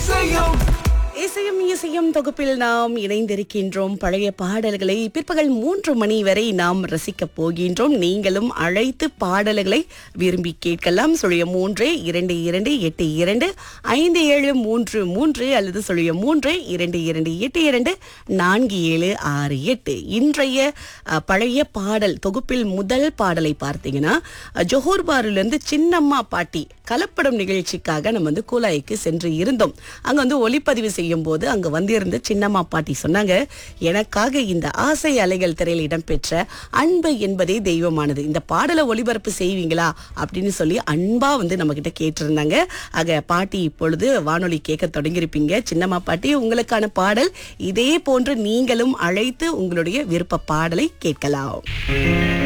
இசையும் இசையும் இசையும் தொகுப்பில் நாம் இணைந்திருக்கின்றோம் பழைய பாடல்களை பிற்பகல் மூன்று மணி வரை நாம் ரசிக்கப் போகின்றோம் நீங்களும் அழைத்து பாடல்களை விரும்பி கேட்கலாம் சுழிய மூன்று இரண்டு இரண்டு எட்டு இரண்டு ஐந்து ஏழு மூன்று மூன்று அல்லது சுழிய மூன்று இரண்டு இரண்டு எட்டு இரண்டு நான்கு ஏழு ஆறு எட்டு இன்றைய அஹ், பழைய பாடல் தொகுப்பில் முதல் பாடலை பார்த்தீங்கன்னா அஹ், ஜோஹர் பாரிலிருந்து சின்னம்மா பாட்டி கலப்படம் நிகழ்ச்சிக்காக நம்ம வந்து கூலாய்க்கு சென்று இருந்தோம் அங்க வந்து ஒளிப்பதிவு செய்யும் போது அங்க வந்திருந்த சின்னம்மா பாட்டி சொன்னாங்க எனக்காக இந்த ஆசை அலைகள் திரையில் இடம்பெற்ற அன்பு என்பதே தெய்வமானது இந்த பாடலை ஒளிபரப்பு செய்வீங்களா அப்படின்னு சொல்லி அன்பா வந்து நம்ம கிட்ட கேட்டிருந்தாங்க ஆக பாட்டி இப்பொழுது வானொலி கேட்க தொடங்கியிருப்பீங்க சின்னம்மா பாட்டி உங்களுக்கான பாடல் இதே போன்று நீங்களும் அழைத்து உங்களுடைய விருப்ப பாடலை கேட்கலாம்